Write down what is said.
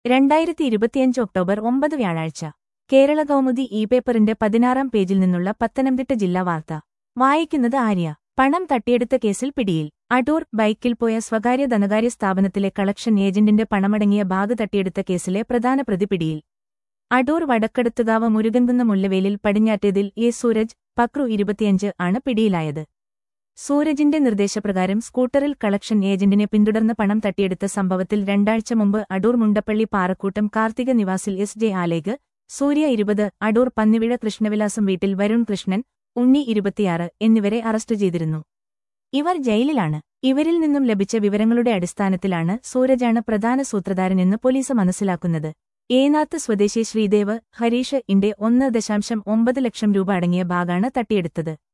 രണ്ടായിരത്തി ഇരുപത്തിയഞ്ച് ഒക്ടോബർ ഒമ്പത് വ്യാഴാഴ്ച കേരള കൗമുദി ഇ പേപ്പറിന്റെ പതിനാറാം പേജിൽ നിന്നുള്ള പത്തനംതിട്ട ജില്ലാ വാർത്ത വായിക്കുന്നത് ആര്യ പണം തട്ടിയെടുത്ത കേസിൽ പിടിയിൽ അടൂർ ബൈക്കിൽ പോയ സ്വകാര്യ ധനകാര്യ സ്ഥാപനത്തിലെ കളക്ഷൻ ഏജന്റിന്റെ പണമടങ്ങിയ ബാഗ് തട്ടിയെടുത്ത കേസിലെ പ്രധാന പ്രതി പിടിയിൽ അടൂർ വടക്കടുത്തുകാവ് മുരുകൻകുന്ന മുല്ലവേലിൽ പടിഞ്ഞാറ്റേതിൽ എ സൂരജ് പക്രു ഇരുപത്തിയഞ്ച് ആണ് പിടിയിലായത് സൂരജിന്റെ നിർദ്ദേശപ്രകാരം സ്കൂട്ടറിൽ കളക്ഷൻ ഏജന്റിനെ പിന്തുടർന്ന് പണം തട്ടിയെടുത്ത സംഭവത്തിൽ രണ്ടാഴ്ച മുമ്പ് അടൂർ മുണ്ടപ്പള്ളി പാറക്കൂട്ടം കാർത്തിക നിവാസിൽ എസ് ജെ ആലേഖ് സൂര്യ ഇരുപത് അടൂർ പന്നിവിഴ കൃഷ്ണവിലാസം വീട്ടിൽ വരുൺ കൃഷ്ണൻ ഉണ്ണി ഇരുപത്തിയാറ് എന്നിവരെ അറസ്റ്റ് ചെയ്തിരുന്നു ഇവർ ജയിലിലാണ് ഇവരിൽ നിന്നും ലഭിച്ച വിവരങ്ങളുടെ അടിസ്ഥാനത്തിലാണ് സൂരജാണ് പ്രധാന സൂത്രധാരനെന്ന് പോലീസ് മനസ്സിലാക്കുന്നത് ഏനാത്ത് സ്വദേശി ശ്രീദേവ് ഹരീഷ് ഇന്റെ ഒന്ന് ദശാംശം ഒമ്പത് ലക്ഷം രൂപ അടങ്ങിയ ബാഗാണ് തട്ടിയെടുത്തത്